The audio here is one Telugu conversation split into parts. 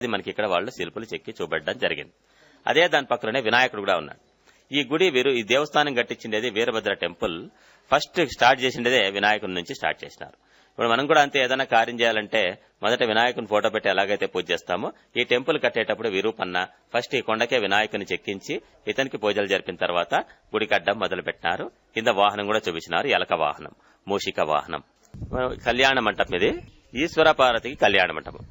ఇది మనకి ఇక్కడ వాళ్ళు శిల్పులు చెక్కి చూపెట్టడం జరిగింది అదే దాని పక్కనే వినాయకుడు కూడా ఉన్నాడు ఈ గుడి వీరు ఈ దేవస్థానం కట్టించిండేది వీరభద్ర టెంపుల్ ఫస్ట్ స్టార్ట్ చేసిండేదే వినాయకుడి నుంచి స్టార్ట్ చేసినారు ఇప్పుడు మనం కూడా అంతే ఏదైనా కార్యం చేయాలంటే మొదట వినాయకుని ఫోటో పెట్టి ఎలాగైతే పూజ చేస్తామో ఈ టెంపుల్ కట్టేటప్పుడు విరూపన్న ఫస్ట్ ఈ కొండకే వినాయకుని చెక్కించి ఇతనికి పూజలు జరిపిన తర్వాత గుడి కట్టడం మొదలు పెట్టినారు కింద వాహనం కూడా చూపించినారు ఎలక వాహనం మూషిక వాహనం కళ్యాణ మంటపం ఇది ఈశ్వర పార్వతికి కళ్యాణ మంటపం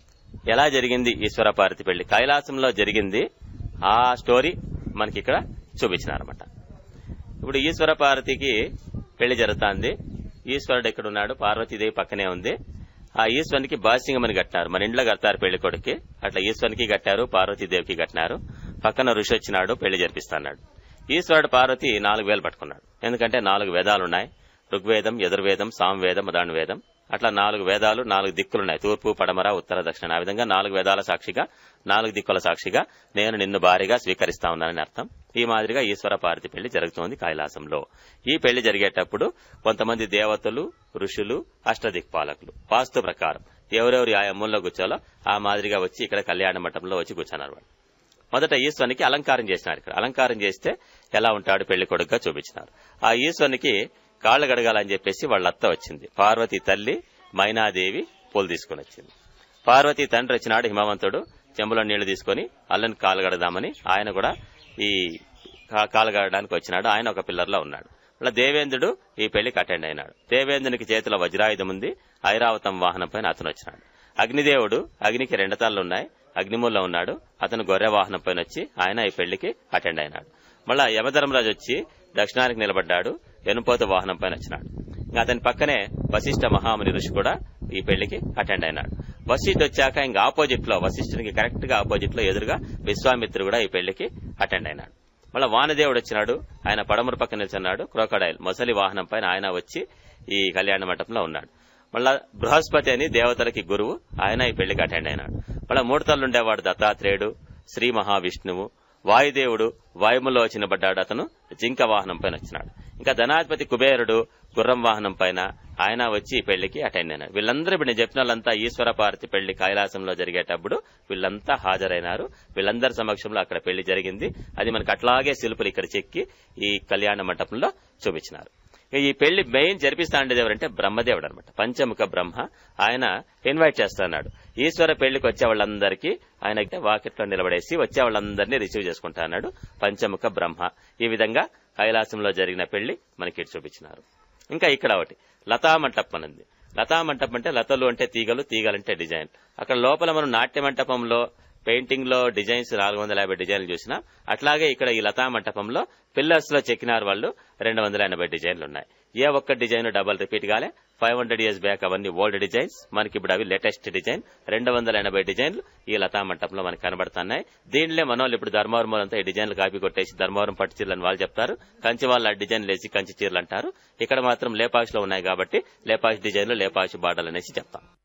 ఎలా జరిగింది ఈశ్వర పార్వతి పెళ్లి కైలాసంలో జరిగింది ఆ స్టోరీ మనకి ఇక్కడ చూపించినారన్నమాట ఇప్పుడు ఈశ్వర పార్వతికి పెళ్లి జరుగుతుంది ఈశ్వరుడు ఎక్కడ ఉన్నాడు పార్వతీదేవి పక్కనే ఉంది ఆ ఈశ్వరునికి బాసింగమని కట్టినారు మన ఇంట్లో కడతారు పెళ్లి కొడుక్కి అట్లా ఈశ్వరునికి కట్టారు పార్వతీదేవికి కట్టినారు పక్కన ఋషి వచ్చినాడు పెళ్లి జరిపిస్తున్నాడు ఈశ్వరుడు పార్వతి నాలుగు వేలు పట్టుకున్నాడు ఎందుకంటే నాలుగు వేదాలు ఉన్నాయి ఋగ్వేదం యజుర్వేదం సామవేదం మదాను వేదం అట్లా నాలుగు వేదాలు నాలుగు దిక్కులున్నాయి తూర్పు పడమర ఉత్తర దక్షిణ ఆ విధంగా నాలుగు వేదాల సాక్షిగా నాలుగు దిక్కుల సాక్షిగా నేను నిన్ను భారీగా స్వీకరిస్తా ఉన్నానని అర్థం ఈ మాదిరిగా ఈశ్వర పార్వతి పెళ్లి జరుగుతోంది కైలాసంలో ఈ పెళ్లి జరిగేటప్పుడు కొంతమంది దేవతలు ఋషులు అష్టదిక్పాలకులు వాస్తు ప్రకారం ఎవరెవరు ఆయా మూలలో కూర్చోలో ఆ మాదిరిగా వచ్చి ఇక్కడ కళ్యాణ మంటపంలో వచ్చి కూర్చున్నారు వాళ్ళు మొదట ఈశ్వరునికి అలంకారం చేసినారు ఇక్కడ అలంకారం చేస్తే ఎలా ఉంటాడు పెళ్లి కొడుకుగా చూపించినారు ఆ ఈశ్వరునికి కాళ్ళు గడగాలని చెప్పేసి వాళ్ళ అత్త వచ్చింది పార్వతి తల్లి మైనాదేవి పూలు తీసుకుని వచ్చింది పార్వతి తండ్రి వచ్చినాడు హిమవంతుడు చెంబులో నీళ్లు తీసుకొని అల్లని కాలు గడదామని ఆయన కూడా ఈ కా- కాలు గడడానికి వచ్చినాడు ఆయన ఒక పిల్లర్లో ఉన్నాడు అలా దేవేంద్రుడు ఈ పెళ్లికి అటెండ్ అయినాడు దేవేంద్రునికి చేతిలో వజ్రాయుధం ఉంది ఐరావతం వాహనం పైన అతను వచ్చినాడు అగ్నిదేవుడు అగ్నికి రెండు తలలు ఉన్నాయి అగ్నిమూల్లో ఉన్నాడు అతను గొర్రె వాహనం పైన వచ్చి ఆయన ఈ పెళ్లికి అటెండ్ అయినాడు మళ్ళా యమధర్మరాజు వచ్చి దక్షిణానికి నిలబడ్డాడు ఎనుపోత వాహనం పైన వచ్చినాడు ఇంకా అతని పక్కనే వశిష్ఠ మహాముని ఋషి కూడా ఈ పెళ్లికి అటెండ్ అయినాడు వశిష్ఠ వచ్చాక ఇంకా ఆపోజిట్ లో వశిష్ఠునికి కరెక్ట్ గా ఆపోజిట్ లో ఎదురుగా విశ్వామిత్రుడు కూడా ఈ పెళ్లికి అటెండ్ అయినాడు మళ్ళా వానదేవుడు వచ్చినాడు ఆయన పడమర పక్క నిల్చున్నాడు క్రోకడైల్ మొసలి వాహనం పైన ఆయన వచ్చి ఈ కళ్యాణ మంటపంలో ఉన్నాడు మళ్ళా బృహస్పతి అని దేవతలకి గురువు ఆయన ఈ పెళ్లికి అటెండ్ అయినాడు మళ్ళా మూడు తల్లు ఉండేవాడు దత్తాత్రేయుడు శ్రీ మహావిష్ణువు వాయుదేవుడు వాయుములో వచ్చిన పడ్డాడు అతను జింక వాహనం పైన వచ్చినాడు ఇంకా ధనాధిపతి కుబేరుడు గుర్రం వాహనం పైన ఆయన వచ్చి ఈ పెళ్లికి అటెండ్ అయినాడు వీళ్ళందరూ ఇప్పుడు నేను చెప్పిన వాళ్ళంతా ఈశ్వర పార్వతి పెళ్లి కైలాసంలో జరిగేటప్పుడు వీళ్ళంతా హాజరైనారు వీళ్ళందరి సమక్షంలో అక్కడ పెళ్లి జరిగింది అది మనకు అట్లాగే శిల్పులు ఇక్కడ చెక్కి ఈ కళ్యాణ మంటపంలో చూపించినారు ఈ పెళ్లి మెయిన్ జరిపిస్తా ఉండేది ఎవరంటే బ్రహ్మదేవుడు అనమాట పంచముఖ బ్రహ్మ ఆయన ఇన్వైట్ చేస్తున్నాడు ఈశ్వర పెళ్లికి వచ్చే వాళ్ళందరికీ ఆయన వాకిట్లో నిలబడేసి వచ్చే వాళ్ళందరినీ రిసీవ్ చేసుకుంటా అన్నాడు పంచముఖ బ్రహ్మ ఈ విధంగా కైలాసంలో జరిగిన పెళ్లి మనకి ఇటు చూపించినారు ఇంకా ఇక్కడ ఒకటి లతా మంటపం ఉంది లతా మంటపం అంటే లతలు అంటే తీగలు తీగలంటే డిజైన్ అక్కడ లోపల మనం నాట్య మంటపంలో పెయింటింగ్ లో డిజైన్స్ నాలుగు వందల యాభై డిజైన్లు చూసినా అట్లాగే ఇక్కడ ఈ లతా మంటపంలో పిల్లర్స్ లో చెక్కినారు వాళ్ళు రెండు వందల ఎనభై డిజైన్లు ఉన్నాయి ఏ ఒక్క డిజైన్ డబల్ రిపీట్ కాలే ఫైవ్ హండ్రెడ్ ఇయర్స్ బ్యాక్ అవన్నీ ఓల్డ్ డిజైన్స్ మనకి ఇప్పుడు అవి లేటెస్ట్ డిజైన్ రెండు వందల ఎనభై డిజైన్లు ఈ లతా మంటపంలో మనకి కనబడుతున్నాయి దీనిలో మన వాళ్ళు ఇప్పుడు ధర్మవరం అంతా ఈ డిజైన్లు కాపీ కొట్టేసి ధర్మవరం పట్టు చీరలు అని వాళ్ళు చెప్తారు కంచి వాళ్ళు ఆ డిజైన్ లేచి కంచి చీరలు అంటారు ఇక్కడ మాత్రం లేపాక్షిలో ఉన్నాయి కాబట్టి లేపాక్షి డిజైన్లు లేపాక్షి బాటలు అనేసి చెప్తాం